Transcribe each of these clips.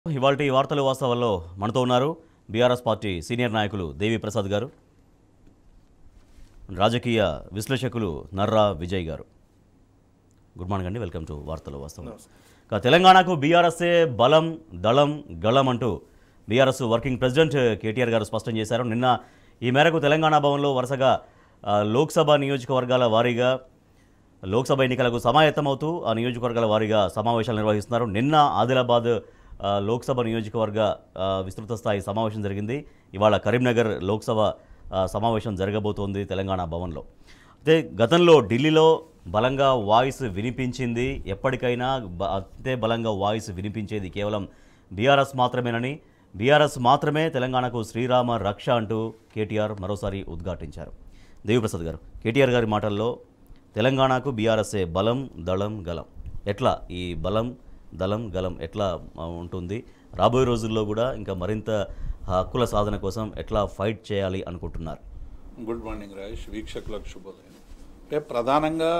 ఇవాళ ఈ వార్తలు వాస్తవాల్లో మనతో ఉన్నారు బీఆర్ఎస్ పార్టీ సీనియర్ నాయకులు దేవి ప్రసాద్ గారు రాజకీయ విశ్లేషకులు నర్రా విజయ్ గారు గుడ్ మార్నింగ్ అండి వెల్కమ్ టు వార్తలు వాస్తవం ఇక తెలంగాణకు బీఆర్ఎస్ఏ బలం దళం గళం అంటూ బీఆర్ఎస్ వర్కింగ్ ప్రెసిడెంట్ కేటీఆర్ గారు స్పష్టం చేశారు నిన్న ఈ మేరకు తెలంగాణ భవన్లో వరుసగా ఆ, లోక్సభ నియోజకవర్గాల వారీగా లోక్సభ ఎన్నికలకు సమాయత్తమవుతూ ఆ నియోజకవర్గాల వారీగా సమావేశాలు నిర్వహిస్తున్నారు నిన్న ఆదిలాబాద్ ఆ, లోక్సభ నియోజకవర్గ ఆ, విస్తృత స్థాయి సమావేశం జరిగింది ఇవాళ కరీంనగర్ లోక్సభ ఆ, సమావేశం జరగబోతోంది తెలంగాణ భవన్లో అయితే గతంలో ఢిల్లీలో బలంగా వాయిస్ వినిపించింది ఎప్పటికైనా బ- అంతే బలంగా వాయిస్ వినిపించేది కేవలం బీఆర్ఎస్ మాత్రమేనని బీఆర్ఎస్ మాత్రమే తెలంగాణకు శ్రీరామ రక్ష అంటూ కేటీఆర్ మరోసారి ఉద్ఘాటించారు దేవిప్రసాద్ గారు కేటీఆర్ గారి మాటల్లో తెలంగాణకు బీఆర్ఎస్ఏ బలం దళం గలం ఎట్లా ఈ బలం దళం గలం ఎట్లా ఆ, ఉంటుంది రాబోయే రోజుల్లో కూడా ఇంకా మరింత హక్కుల సాధన కోసం ఎట్లా ఫైట్ చేయాలి అనుకుంటున్నారు గుడ్ మార్నింగ్ రాజేష్ వీక్షకులకు శుభోదయం అంటే ప్రధానంగా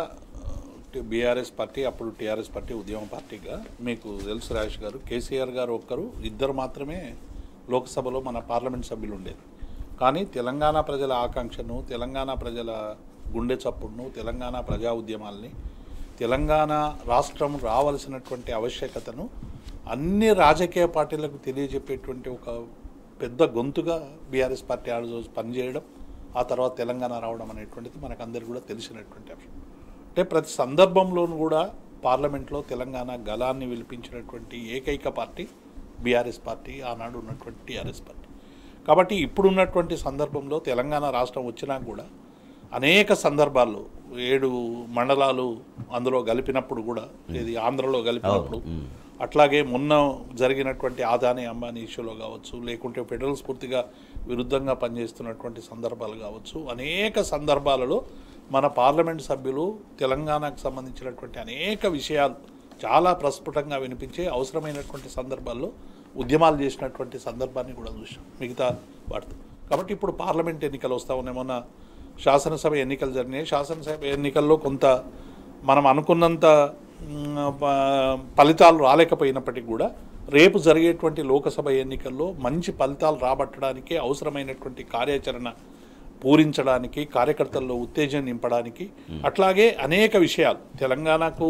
బీఆర్ఎస్ పార్టీ అప్పుడు టీఆర్ఎస్ పార్టీ ఉద్యమ పార్టీగా మీకు తెలుసు రాజేష్ గారు కేసీఆర్ గారు ఒక్కరు ఇద్దరు మాత్రమే లోక్సభలో మన పార్లమెంట్ సభ్యులు ఉండేది కానీ తెలంగాణ ప్రజల ఆకాంక్షను తెలంగాణ ప్రజల గుండె చప్పుడును తెలంగాణ ప్రజా ఉద్యమాల్ని తెలంగాణ రాష్ట్రం రావాల్సినటువంటి ఆవశ్యకతను అన్ని రాజకీయ పార్టీలకు తెలియజెప్పేటువంటి ఒక పెద్ద గొంతుగా బీఆర్ఎస్ పార్టీ ఆ రోజు పనిచేయడం ఆ తర్వాత తెలంగాణ రావడం అనేటువంటిది మనకు అందరికీ కూడా తెలిసినటువంటి అంశం అంటే ప్రతి సందర్భంలోనూ కూడా పార్లమెంట్లో తెలంగాణ గలాన్ని విలిపించినటువంటి ఏకైక పార్టీ బీఆర్ఎస్ పార్టీ ఆనాడు ఉన్నటువంటి టీఆర్ఎస్ పార్టీ కాబట్టి ఇప్పుడున్నటువంటి సందర్భంలో తెలంగాణ రాష్ట్రం వచ్చినా కూడా అనేక సందర్భాల్లో ఏడు మండలాలు అందులో కలిపినప్పుడు కూడా ఇది ఆంధ్రలో కలిపినప్పుడు అట్లాగే మొన్న జరిగినటువంటి ఆదాని అంబానీ ఇష్యూలో కావచ్చు లేకుంటే ఫెడరల్ స్ఫూర్తిగా విరుద్ధంగా పనిచేస్తున్నటువంటి సందర్భాలు కావచ్చు అనేక సందర్భాలలో మన పార్లమెంట్ సభ్యులు తెలంగాణకు సంబంధించినటువంటి అనేక విషయాలు చాలా ప్రస్ఫుటంగా వినిపించే అవసరమైనటువంటి సందర్భాల్లో ఉద్యమాలు చేసినటువంటి సందర్భాన్ని కూడా చూసాం మిగతా వాటితో కాబట్టి ఇప్పుడు పార్లమెంట్ ఎన్నికలు వస్తూ ఉన్నాయి మొన్న శాసనసభ ఎన్నికలు జరిగినాయి శాసనసభ ఎన్నికల్లో కొంత మనం అనుకున్నంత మ్, ప- ఫలితాలు రాలేకపోయినప్పటికీ కూడా రేపు జరిగేటువంటి లోకసభ ఎన్నికల్లో మంచి ఫలితాలు రాబట్టడానికి అవసరమైనటువంటి కార్యాచరణ పూరించడానికి కార్యకర్తల్లో ఉత్తేజం నింపడానికి అట్లాగే అనేక విషయాలు తెలంగాణకు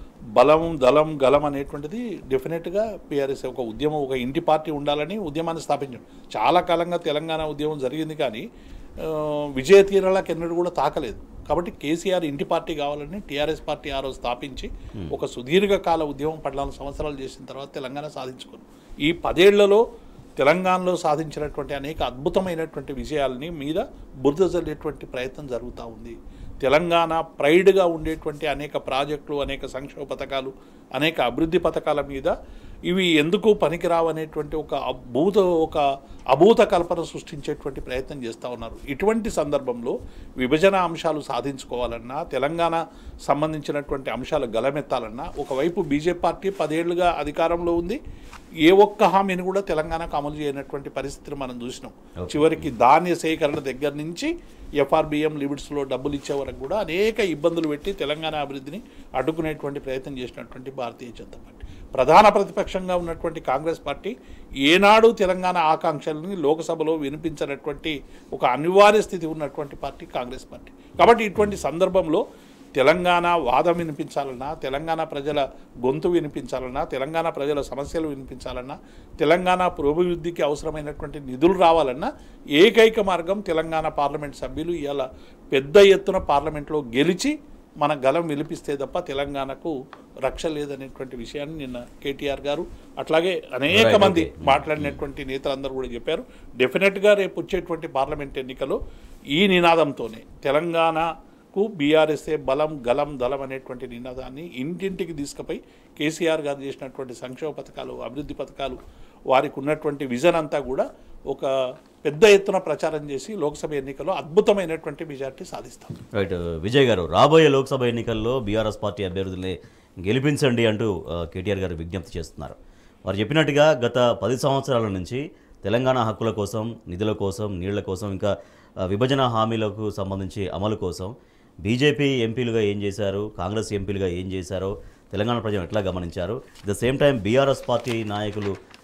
బలం దళం గలం అనేటువంటిది డెఫినెట్గా పిఆర్ఎస్ ఒక ఉద్యమం ఒక ఇంటి పార్టీ ఉండాలని ఉద్యమాన్ని స్థాపించాం చాలా కాలంగా తెలంగాణ ఉద్యమం జరిగింది కానీ ఆ, విజయ తీరాలకు ఎన్నడూ కూడా తాకలేదు కాబట్టి కేసీఆర్ ఇంటి పార్టీ కావాలని టీఆర్ఎస్ పార్టీ ఆ రోజు స్థాపించి ఒక సుదీర్ఘకాల ఉద్యమం పద్నాలుగు సంవత్సరాలు చేసిన తర్వాత తెలంగాణ సాధించుకుంది ఈ పదేళ్లలో తెలంగాణలో సాధించినటువంటి అనేక అద్భుతమైనటువంటి విజయాలని మీద బురద జల్లేటువంటి ప్రయత్నం జరుగుతూ ఉంది తెలంగాణ ప్రైడ్గా ఉండేటువంటి అనేక ప్రాజెక్టులు అనేక సంక్షేమ పథకాలు అనేక అభివృద్ధి పథకాల మీద ఇవి ఎందుకు పనికిరావు అనేటువంటి ఒక అభూత ఒక అభూత కల్పన సృష్టించేటువంటి ప్రయత్నం చేస్తూ ఉన్నారు ఇటువంటి సందర్భంలో విభజన అంశాలు సాధించుకోవాలన్నా తెలంగాణ సంబంధించినటువంటి అంశాలు గలమెత్తాలన్నా ఒకవైపు బీజేపీ పార్టీ పదేళ్లుగా అధికారంలో ఉంది ఏ ఒక్క హామీని కూడా తెలంగాణకు అమలు చేయనటువంటి పరిస్థితిని మనం చూసినాం చివరికి ధాన్య సేకరణ దగ్గర నుంచి ఎఫ్ఆర్బిఎం లిమిట్స్లో డబ్బులు ఇచ్చే వరకు కూడా అనేక ఇబ్బందులు పెట్టి తెలంగాణ అభివృద్ధిని అడ్డుకునేటువంటి ప్రయత్నం చేసినటువంటి భారతీయ జనతా పార్టీ ప్రధాన ప్రతిపక్షంగా ఉన్నటువంటి కాంగ్రెస్ పార్టీ ఏనాడు తెలంగాణ ఆకాంక్షల్ని లోక్సభలో వినిపించినటువంటి ఒక అనివార్య స్థితి ఉన్నటువంటి పార్టీ కాంగ్రెస్ పార్టీ కాబట్టి ఇటువంటి సందర్భంలో తెలంగాణ వాదం వినిపించాలన్నా తెలంగాణ ప్రజల గొంతు వినిపించాలన్నా తెలంగాణ ప్రజల సమస్యలు వినిపించాలన్నా తెలంగాణ పురోభివృద్ధికి అవసరమైనటువంటి నిధులు రావాలన్నా ఏకైక మార్గం తెలంగాణ పార్లమెంట్ సభ్యులు ఇవాళ పెద్ద ఎత్తున పార్లమెంట్లో గెలిచి మన గలం విలిపిస్తే తప్ప తెలంగాణకు రక్ష లేదనేటువంటి విషయాన్ని నిన్న కేటీఆర్ గారు అట్లాగే అనేక Right, మంది okay. మాట్లాడినటువంటి నేతలందరూ కూడా చెప్పారు డెఫినెట్గా రేపు వచ్చేటువంటి పార్లమెంట్ ఎన్నికలో ఈ నినాదంతోనే తెలంగాణకు బీఆర్ఎస్ఏ బలం గలం దళం అనేటువంటి నినాదాన్ని ఇంటింటికి తీసుకుపోయి కేసీఆర్ గారు చేసినటువంటి సంక్షేమ పథకాలు అభివృద్ధి పథకాలు వారికి ఉన్నటువంటి విజన్ అంతా కూడా ఒక పెద్ద ఎత్తున ప్రచారం చేసి లోక్సభ ఎన్నికల్లో అద్భుతమైనటువంటి మెజార్టీ సాధిస్తాం రైట్ విజయ్ గారు రాబోయే లోక్సభ ఎన్నికల్లో బీఆర్ఎస్ పార్టీ అభ్యర్థుల్ని గెలిపించండి అంటూ ఆ, కేటీఆర్ గారు విజ్ఞప్తి చేస్తున్నారు వారు చెప్పినట్టుగా గత పది సంవత్సరాల నుంచి తెలంగాణ హక్కుల కోసం నిధుల కోసం నీళ్ల కోసం ఇంకా ఆ, విభజన హామీలకు సంబంధించి అమలు కోసం బీజేపీ ఎంపీలుగా ఏం చేశారు కాంగ్రెస్ ఎంపీలుగా ఏం చేశారో తెలంగాణ ప్రజలు ఎట్లా గమనించారు the same time BRS party నాయకులు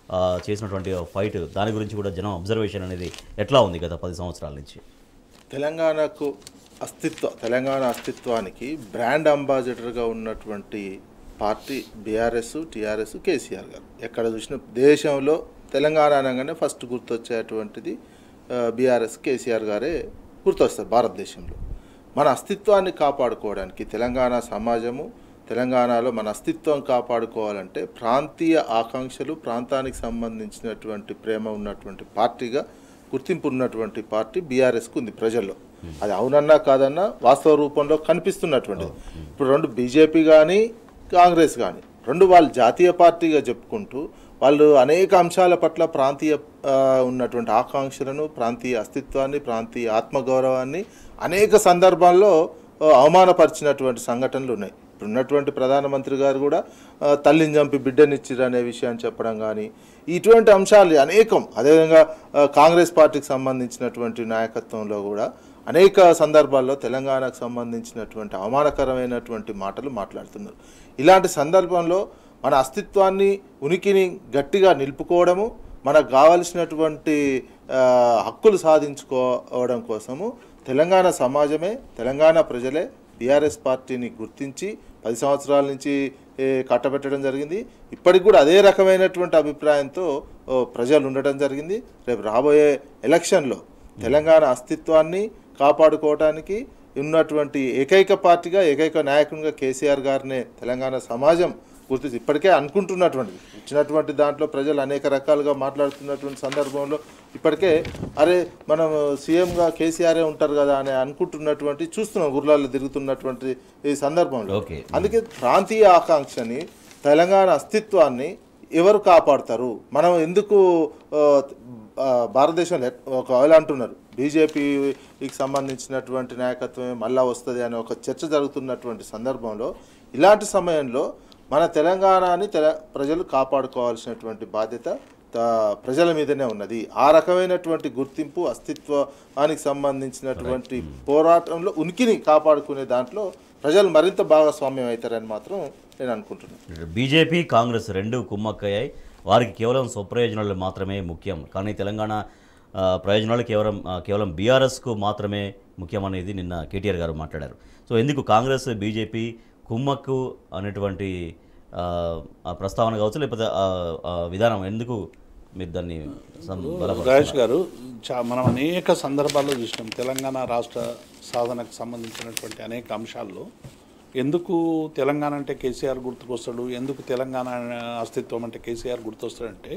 ఆ, చేసినటువంటి ఫైట్ దాని గురించి కూడా జనం అబ్జర్వేషన్ అనేది ఎట్లా ఉంది గత పది సంవత్సరాల నుంచి తెలంగాణకు అస్తిత్వ తెలంగాణ అస్తిత్వానికి బ్రాండ్ అంబాసిడర్గా ఉన్నటువంటి పార్టీ బీఆర్ఎస్ టీఆర్ఎస్ కేసీఆర్ గారు ఎక్కడ చూసిన దేశంలో తెలంగాణ అనగానే ఫస్ట్ గుర్తొచ్చేటువంటిది బీఆర్ఎస్ కేసీఆర్ గారే గుర్తొస్తారు భారతదేశంలో మన అస్తిత్వాన్ని కాపాడుకోవడానికి తెలంగాణ సమాజము తెలంగాణలో మన అస్తిత్వం కాపాడుకోవాలంటే ప్రాంతీయ ఆకాంక్షలు ప్రాంతానికి సంబంధించినటువంటి ప్రేమ ఉన్నటువంటి పార్టీగా గుర్తింపు ఉన్నటువంటి పార్టీ బీఆర్ఎస్కు ఉంది ప్రజల్లో అది అవునన్నా కాదన్నా వాస్తవ రూపంలో కనిపిస్తున్నటువంటిది ఇప్పుడు రెండు బీజేపీ కానీ కాంగ్రెస్ కానీ రెండు వాళ్ళు జాతీయ పార్టీగా చెప్పుకుంటూ వాళ్ళు అనేక అంశాల పట్ల ప్రాంతీయ ఆ, ఉన్నటువంటి ఆకాంక్షలను ప్రాంతీయ అస్తిత్వాన్ని ప్రాంతీయ ఆత్మగౌరవాన్ని అనేక సందర్భాల్లో ఆ, అవమానపరిచినటువంటి సంఘటనలు ఉన్నాయి ఇప్పుడు ఉన్నటువంటి ప్రధానమంత్రి గారు కూడా ఆ, తల్లిని చంపి బిడ్డనిచ్చిరు అనే విషయాన్ని చెప్పడం కానీ ఇటువంటి అంశాలు అనేకం అదేవిధంగా ఆ, కాంగ్రెస్ పార్టీకి సంబంధించినటువంటి నాయకత్వంలో కూడా అనేక సందర్భాల్లో తెలంగాణకు సంబంధించినటువంటి అవమానకరమైనటువంటి మాటలు మాట్లాడుతున్నారు ఇలాంటి సందర్భంలో మన అస్తిత్వాన్ని ఉనికిని గట్టిగా నిలుపుకోవడము మనకు కావలసినటువంటి ఆ, హక్కులు సాధించుకోవడం కోసము తెలంగాణ సమాజమే తెలంగాణ ప్రజలే బీఆర్ఎస్ పార్టీని గుర్తించి పది సంవత్సరాల నుంచి ఏ, కట్టబెట్టడం జరిగింది ఇప్పటికి కూడా అదే రకమైనటువంటి అభిప్రాయంతో ఓ, ప్రజలు ఉండటం జరిగింది రేపు రాబోయే ఎలక్షన్లో తెలంగాణ అస్తిత్వాన్ని కాపాడుకోవటానికి ఉన్నటువంటి ఏకైక పార్టీగా ఏకైక నాయకునిగా కేసీఆర్ గారినే తెలంగాణ సమాజం గుర్తించి ఇప్పటికే అనుకుంటున్నటువంటిది ఇచ్చినటువంటి దాంట్లో ప్రజలు అనేక రకాలుగా మాట్లాడుతున్నటువంటి సందర్భంలో ఇప్పటికే అరే మనం సీఎంగా కేసీఆరే ఉంటారు కదా అని అనుకుంటున్నటువంటి చూస్తున్నాం ఊర్లలో తిరుగుతున్నటువంటి ఈ సందర్భంలో ఓకే. అందుకే ప్రాంతీయ ఆకాంక్షని తెలంగాణ అస్తిత్వాన్ని ఎవరు కాపాడతారు మనం ఎందుకు ఆ, ఆ, భారతదేశంలో ఎట్- ఒకవేళ అంటున్నారు బీజేపీకి సంబంధించినటువంటి నాయకత్వమే మళ్ళా వస్తుంది అనే ఒక చర్చ జరుగుతున్నటువంటి సందర్భంలో ఇలాంటి సమయంలో మన తెలంగాణని తెల ప్రజలు కాపాడుకోవాల్సినటువంటి బాధ్యత త- ప్రజల మీదనే ఉన్నది ఆ రకమైనటువంటి గుర్తింపు అస్తిత్వానికి సంబంధించినటువంటి పోరాటంలో ఉనికిని కాపాడుకునే దాంట్లో ప్రజలు మరింత భాగస్వామ్యం అవుతారని మాత్రం నేను అనుకుంటున్నాను బీజేపీ కాంగ్రెస్ రెండు కుమ్మక్కయ్యాయి వారికి కేవలం స్వప్రయోజనాలు మాత్రమే ముఖ్యం కానీ తెలంగాణ ఆ, ప్రయోజనాలు కేవలం ఆ, కేవలం బీఆర్ఎస్కు మాత్రమే ముఖ్యమనేది నిన్న కేటీఆర్ గారు మాట్లాడారు సో ఎందుకు కాంగ్రెస్ బీజేపీ కుమ్మక్కు అనేటువంటి ఆ, ఆ ప్రస్తావన కావచ్చు లేకపోతే ఆ, ఆ విధానం ఎందుకు మీరు దాన్ని సం- బలపరుస్తున్నారు? రాజేష్ గారు చా మనం అనేక సందర్భాల్లో చూసినాం తెలంగాణ రాష్ట్ర సాధనకు సంబంధించినటువంటి అనేక అంశాల్లో ఎందుకు తెలంగాణ అంటే కేసీఆర్ గుర్తుకొస్తాడు ఎందుకు తెలంగాణ అస్తిత్వం అంటే కేసీఆర్ గుర్తొస్తాడంటే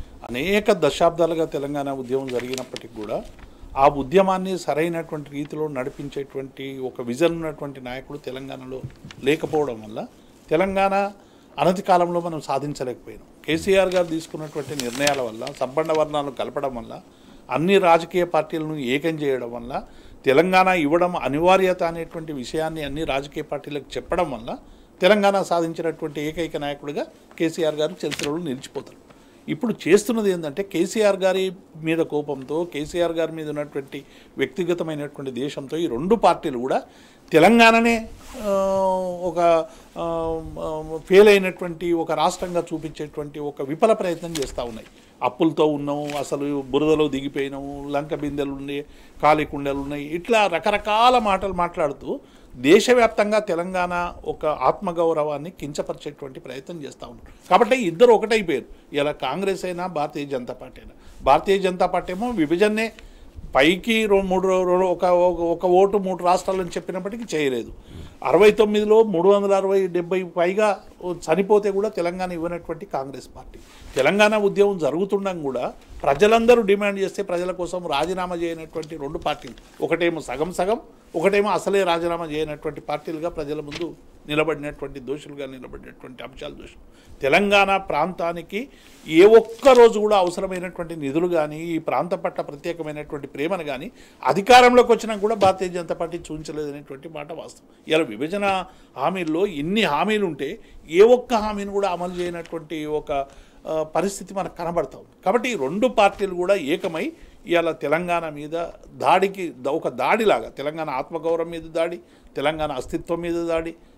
అనేక దశాబ్దాలుగా తెలంగాణ ఉద్యమం జరిగినప్పటికీ కూడా ఆ ఉద్యమాన్ని సరైనటువంటి రీతిలో నడిపించేటువంటి ఒక విజన్ ఉన్నటువంటి నాయకుడు తెలంగాణలో లేకపోవడం వల్ల తెలంగాణ అనతి కాలంలో మనం సాధించలేకపోయినాం కేసీఆర్ గారు తీసుకున్నటువంటి నిర్ణయాల వల్ల సబ్బండ వర్ణాలు కలపడం వల్ల అన్ని రాజకీయ పార్టీలను ఏకం చేయడం వల్ల తెలంగాణ ఇవ్వడం అనివార్యత అనేటువంటి విషయాన్ని అన్ని రాజకీయ పార్టీలకు చెప్పడం వల్ల తెలంగాణ సాధించినటువంటి ఏకైక నాయకుడిగా కేసీఆర్ గారు చరిత్రలో నిలిచిపోతారు ఇప్పుడు చేస్తున్నది ఏంటంటే కేసీఆర్ గారి మీద కోపంతో కేసీఆర్ గారి మీద ఉన్నటువంటి వ్యక్తిగతమైనటువంటి దేశంతో ఈ రెండు పార్టీలు కూడా తెలంగాణనే ఆ, ఒక ఆ, ఫెయిల్ అయినటువంటి ఒక రాష్ట్రంగా చూపించేటువంటి ఒక విఫల ప్రయత్నం చేస్తూ ఉన్నాయి అప్పులతో ఉన్నాము అసలు బురదలో దిగిపోయినాము లంక బిందెలు ఉన్నాయి ఖాళీ కుండలు ఉన్నాయి ఇట్లా రకరకాల మాటలు మాట్లాడుతూ దేశవ్యాప్తంగా తెలంగాణ ఒక ఆత్మగౌరవాన్ని కించపరిచేటువంటి ప్రయత్నం చేస్తూ ఉన్నారు కాబట్టి ఇద్దరు ఒకటైపోయారు ఇలా కాంగ్రెస్ అయినా భారతీయ జనతా పార్టీ అయినా భారతీయ జనతా పార్టీ ఏమో విభజన్నే పైకి రో- మూడు రో- రో- ఒక ఒక- ఒక ఓటు మూడు రాష్ట్రాలని చెప్పినప్పటికీ చేయలేదు అరవై తొమ్మిదిలో మూడు వందల అరవై డెబ్బై పైగా చనిపోతే కూడా తెలంగాణ ఇవ్వనటువంటి కాంగ్రెస్ పార్టీ తెలంగాణ ఉద్యమం జరుగుతుండగా కూడా ప్రజలందరూ డిమాండ్ చేస్తే ప్రజల కోసం రాజీనామా చేయనటువంటి రెండు పార్టీలు ఒకటేమో సగం సగం ఒకటేమో అసలే రాజీనామా చేయనటువంటి పార్టీలుగా ప్రజల ముందు నిలబడినటువంటి దోషులుగా నిలబడినటువంటి అంశాలు దోషులు తెలంగాణ ప్రాంతానికి ఏ ఒక్క రోజు కూడా అవసరమైనటువంటి నిధులు కానీ ఈ ప్రాంతం పట్ల ప్రత్యేకమైనటువంటి ప్రేమను కానీ అధికారంలోకి వచ్చినా కూడా భారతీయ జనతా పార్టీ చూపించలేదనేటువంటి మాట వాస్తవం ఇలా విభజన హామీల్లో ఇన్ని హామీలు ఉంటే ఏ ఒక్క హామీని కూడా అమలు చేయనటువంటి ఒక ఆ, పరిస్థితి మనకు కనబడతా ఉంది కాబట్టి ఈ రెండు పార్టీలు కూడా ఏకమై ఇవాళ తెలంగాణ మీద దాడికి ద- ఒక దాడిలాగా తెలంగాణ ఆత్మగౌరవం మీద దాడి తెలంగాణ అస్తిత్వం మీద దాడి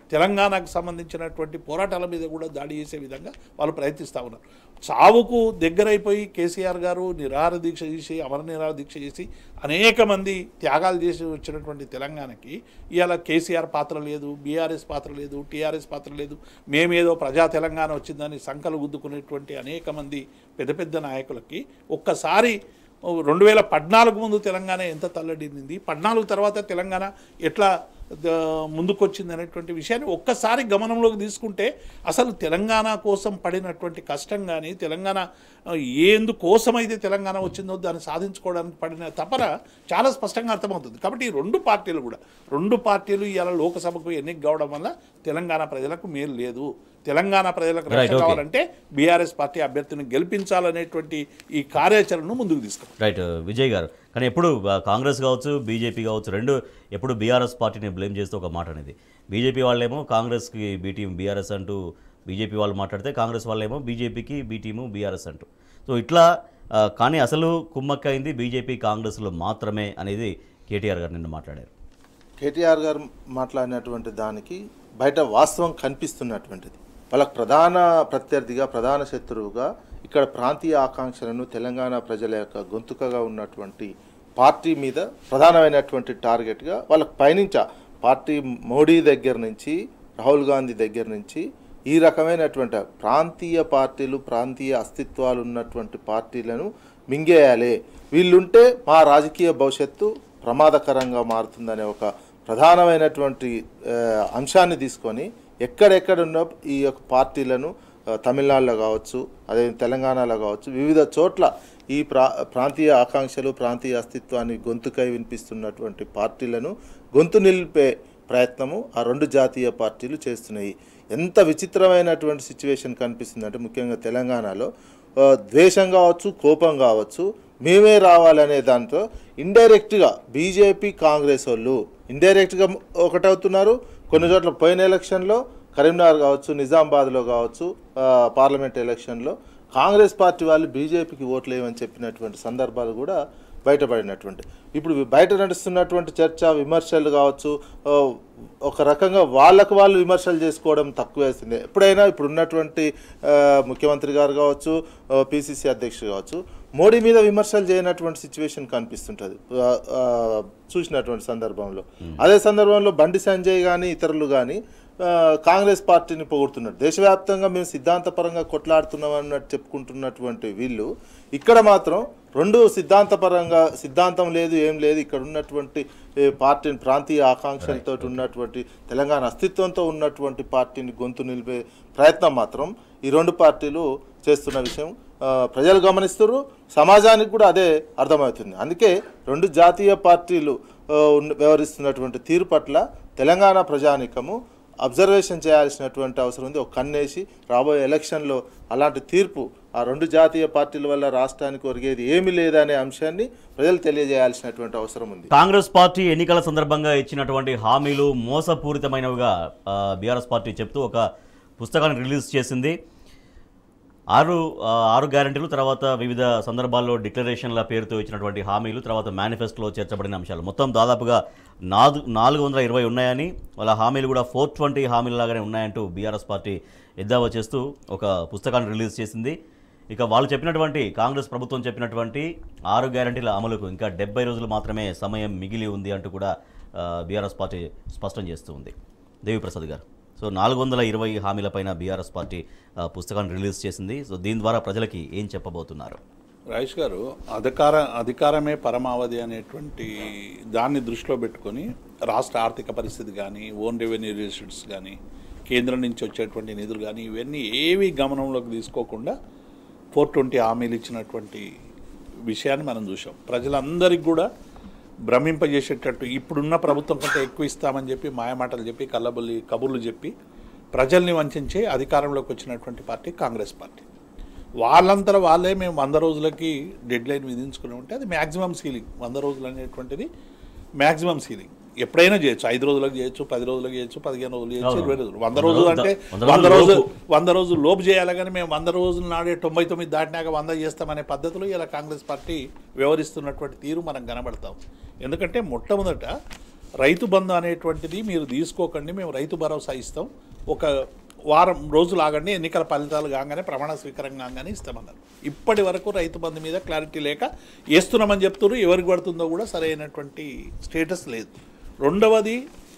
తెలంగాణకు సంబంధించినటువంటి పోరాటాల మీద కూడా దాడి చేసే విధంగా వాళ్ళు ప్రయత్నిస్తూ ఉన్నారు చావుకు దగ్గరైపోయి కేసీఆర్ గారు నిరాహార దీక్ష చేసి అమర నిరాహార దీక్ష చేసి అనేక మంది త్యాగాలు చేసి వచ్చినటువంటి తెలంగాణకి ఇవాళ కేసీఆర్ పాత్ర లేదు బీఆర్ఎస్ పాత్ర లేదు టీఆర్ఎస్ పాత్ర లేదు మేమేదో ప్రజా తెలంగాణ వచ్చిందని సంకలు గుద్దుకునేటువంటి అనేక మంది పెద్ద పెద్ద నాయకులకి ఒక్కసారి రెండు వేల పద్నాలుగు ముందు తెలంగాణ ఎంత తల్లడిల్లింది పద్నాలుగు తర్వాత తెలంగాణ ఎట్లా ద- ముందుకొచ్చింది అనేటువంటి విషయాన్ని ఒక్కసారి గమనంలోకి తీసుకుంటే అసలు తెలంగాణ కోసం పడినటువంటి కష్టం కానీ తెలంగాణ ఆ, ఎందుకోసమైతే తెలంగాణ వచ్చిందో దాన్ని సాధించుకోవడానికి పడిన తపన చాలా స్పష్టంగా అర్థమవుతుంది కాబట్టి ఈ రెండు పార్టీలు కూడా రెండు పార్టీలు ఇవాళ లోకసభకు ఎన్నిక కావడం వల్ల తెలంగాణ ప్రజలకు మేలు లేదు తెలంగాణ ప్రజలకు Right, రక్షణ okay. కావాలంటే బీఆర్ఎస్ పార్టీ అభ్యర్థిని గెలిపించాలనేటువంటి ఈ కార్యాచరణను ముందుకు తీసుకురావాలి రైట్ విజయ్ గారు కానీ ఎప్పుడు ఆ, కాంగ్రెస్ కావచ్చు బీజేపీ కావచ్చు రెండు ఎప్పుడు బీఆర్ఎస్ పార్టీని బ్లేమ్ చేస్తూ ఒక మాట అనేది బీజేపీ వాళ్ళేమో కాంగ్రెస్కి బీ టీం బీఆర్ఎస్ అంటూ బీజేపీ వాళ్ళు మాట్లాడితే కాంగ్రెస్ వాళ్ళేమో బీజేపీకి బీ టీము బీఆర్ఎస్ అంటూ సో ఇట్లా ఆ, కానీ అసలు కుమ్మక్కైంది బీజేపీ కాంగ్రెస్లో మాత్రమే అనేది కేటీఆర్ గారు నిన్న మాట్లాడారు కేటీఆర్ గారు మాట్లాడినటువంటి దానికి బయట వాస్తవం కనిపిస్తున్నటువంటిది వాళ్ళకు ప్రధాన ప్రత్యర్థిగా ప్రధాన శత్రువుగా ఇక్కడ ప్రాంతీయ ఆకాంక్షలను తెలంగాణ ప్రజల యొక్క గొంతుకగా ఉన్నటువంటి పార్టీ మీద ప్రధానమైనటువంటి టార్గెట్గా వాళ్ళకు పయనించ పార్టీ మోడీ దగ్గర నుంచి రాహుల్ గాంధీ దగ్గర నుంచి ఈ రకమైనటువంటి ప్రాంతీయ పార్టీలు ప్రాంతీయ అస్తిత్వాలు ఉన్నటువంటి పార్టీలను మింగేయాలి వీళ్ళుంటే మా రాజకీయ భవిష్యత్తు ప్రమాదకరంగా మారుతుందనే ఒక ప్రధానమైనటువంటి ఆ, అంశాన్ని తీసుకొని ఎక్కడెక్కడ ఉన్న ఈ యొక్క పార్టీలను ఆ, తమిళనాడులో కావచ్చు అదే తెలంగాణలో కావచ్చు వివిధ చోట్ల ఈ ప్రా ప్రాంతీయ ఆకాంక్షలు ప్రాంతీయ అస్తిత్వాన్ని గొంతుకై వినిపిస్తున్నటువంటి పార్టీలను గొంతు నిలిపే ప్రయత్నము ఆ రెండు జాతీయ పార్టీలు చేస్తున్నాయి ఎంత విచిత్రమైనటువంటి సిచ్యువేషన్ కనిపిస్తుంది అంటే ముఖ్యంగా తెలంగాణలో ఆ, ద్వేషం కావచ్చు కోపం కావచ్చు మేమే రావాలనే దాంతో ఇండైరెక్ట్గా బీజేపీ కాంగ్రెస్ వాళ్ళు ఇండైరెక్ట్గా ఒకటవుతున్నారు కొన్ని చోట్ల పోయిన ఎలక్షన్లో కరీంనగర్ కావచ్చు నిజామాబాద్లో కావచ్చు ఆ, పార్లమెంట్ ఎలక్షన్లో కాంగ్రెస్ పార్టీ వాళ్ళు బీజేపీకి ఓట్లు వేయమని చెప్పినటువంటి సందర్భాలు కూడా బయటపడినటువంటి ఇప్పుడు బయట నడుస్తున్నటువంటి చర్చ విమర్శలు కావచ్చు ఆ, ఒక రకంగా వాళ్ళకు వాళ్ళు విమర్శలు చేసుకోవడం తక్కువేసింది ఎప్పుడైనా ఇప్పుడు ఉన్నటువంటి ఆ, ముఖ్యమంత్రి గారు కావచ్చు పిసిసి అధ్యక్షుడు కావచ్చు మోడీ మీద విమర్శలు చేయనటువంటి సిచ్యువేషన్ కనిపిస్తుంటుంది ఆ, ఆ, చూసినటువంటి సందర్భంలో అదే సందర్భంలో బండి సంజయ్ కానీ ఇతరులు కానీ ఆ, కాంగ్రెస్ పార్టీని పొగుడుతున్నారు దేశవ్యాప్తంగా మేము సిద్ధాంతపరంగా కొట్లాడుతున్నాం అన్నట్టు చెప్పుకుంటున్నటువంటి వీళ్ళు ఇక్కడ మాత్రం రెండు సిద్ధాంతపరంగా సిద్ధాంతం లేదు ఏం లేదు ఇక్కడ ఉన్నటువంటి ఏ, పార్టీని ప్రాంతీయ ఆకాంక్షలతో ఉన్నటువంటి తెలంగాణ అస్తిత్వంతో ఉన్నటువంటి పార్టీని గొంతు నిలిపే ప్రయత్నం మాత్రం ఈ రెండు పార్టీలు చేస్తున్న విషయం ఆ, ప్రజలు గమనిస్తున్నారు సమాజానికి కూడా అదే అర్థమవుతుంది అందుకే రెండు జాతీయ పార్టీలు ఆ, ఉన్న- వ్యవహరిస్తున్నటువంటి తీరు పట్ల తెలంగాణ ప్రజానికము అబ్జర్వేషన్ చేయాల్సినటువంటి అవసరం ఉంది ఒక కన్నేసి రాబోయే ఎలక్షన్లో అలాంటి తీర్పు ఆ రెండు జాతీయ పార్టీల వల్ల రాష్ట్రానికి ఒరిగేది ఏమీ లేదనే అంశాన్ని ప్రజలు తెలియజేయాల్సినటువంటి అవసరం ఉంది కాంగ్రెస్ పార్టీ ఎన్నికల సందర్భంగా ఇచ్చినటువంటి హామీలు మోసపూరితమైనవిగా బీఆర్ఎస్ పార్టీ చెప్తూ ఒక పుస్తకాన్ని రిలీజ్ చేసింది ఆరు ఆ, ఆరు గ్యారంటీలు తర్వాత వివిధ సందర్భాల్లో డిక్లరేషన్ల పేరుతో ఇచ్చినటువంటి హామీలు తర్వాత మేనిఫెస్టోలో చేర్చబడిన అంశాలు మొత్తం దాదాపుగా నాలుగు నాలుగు వందల ఇరవై ఉన్నాయని వాళ్ళ హామీలు కూడా ఫోర్ ట్వంటీ హామీలలాగానే ఉన్నాయంటూ బీఆర్ఎస్ పార్టీ ఎద్దావా చేస్తూ ఒక పుస్తకాన్ని రిలీజ్ చేసింది ఇక వాళ్ళు చెప్పినటువంటి కాంగ్రెస్ ప్రభుత్వం చెప్పినటువంటి ఆరు గ్యారంటీల అమలుకు ఇంకా డెబ్బై రోజులు మాత్రమే సమయం మిగిలి ఉంది అంటూ కూడా బీఆర్ఎస్ పార్టీ స్పష్టం చేస్తూ ఉంది దేవిప్రసాద్ గారు సో నాలుగు వందల ఇరవై హామీలపైన బీఆర్ఎస్ పార్టీ ఆ, పుస్తకాన్ని రిలీజ్ చేసింది సో దీని ద్వారా ప్రజలకి ఏం చెప్పబోతున్నారు రాజేష్ గారు అధికార అధికారమే పరమావధి అనేటువంటి దాన్ని దృష్టిలో పెట్టుకొని రాష్ట్ర ఆర్థిక పరిస్థితి కానీ ఓన్ రెవెన్యూ రిసిట్స్ కానీ కేంద్రం నుంచి వచ్చేటువంటి నిధులు కానీ ఇవన్నీ ఏవి గమనంలోకి తీసుకోకుండా ఫోర్ ట్వంటీ హామీలు ఇచ్చినటువంటి విషయాన్ని మనం చూసాం ప్రజలందరికీ కూడా భ్రమింపజేసేటట్టు ఇప్పుడున్న ప్రభుత్వం కంటే ఎక్కువ ఇస్తామని చెప్పి మాయమాటలు చెప్పి కల్లబుల్లి కబుర్లు చెప్పి ప్రజల్ని వంచే అధికారంలోకి వచ్చినటువంటి పార్టీ కాంగ్రెస్ పార్టీ వాళ్ళంతా వాళ్ళే మేము వంద రోజులకి డెడ్ లైన్ విధించుకుని ఉంటే అది మ్యాక్సిమం సీలింగ్ వంద రోజులు అనేటువంటిది మ్యాక్సిమం సీలింగ్ ఎప్పుడైనా చేయొచ్చు ఐదు రోజులకు చేయొచ్చు పది రోజులకు చేయొచ్చు పదిహేను రోజులు చేయొచ్చు అవును. ఇరవై రోజులు వంద వంద రోజులు రోజులు అంటే వంద వంద రోజులు రోజులు లోపు. వంద రోజులు లోపు చేయాలి కానీ మేము వంద రోజులు నాడే తొంభై తొమ్మిది దాటినాక వంద చేస్తామనే పద్ధతిలో ఇలా కాంగ్రెస్ పార్టీ వ్యవహరిస్తున్నటువంటి తీరు మనం కనబడతాం ఎందుకంటే మొట్టమొదట రైతు బంధు అనేటువంటిది మీరు తీసుకోకండి మేము రైతు భరోసా ఇస్తాం ఒక వారం రోజులు ఆగండి ఎన్నికల ఫలితాలు కాగానే ప్రమాణ స్వీకారం కాగానే ఇస్తామన్నారు ఇప్పటి వరకు రైతు బంధు మీద క్లారిటీ లేక వేస్తున్నామని చెప్తున్నారు ఎవరికి పడుతుందో కూడా సరైనటువంటి స్టేటస్ లేదు రెండవది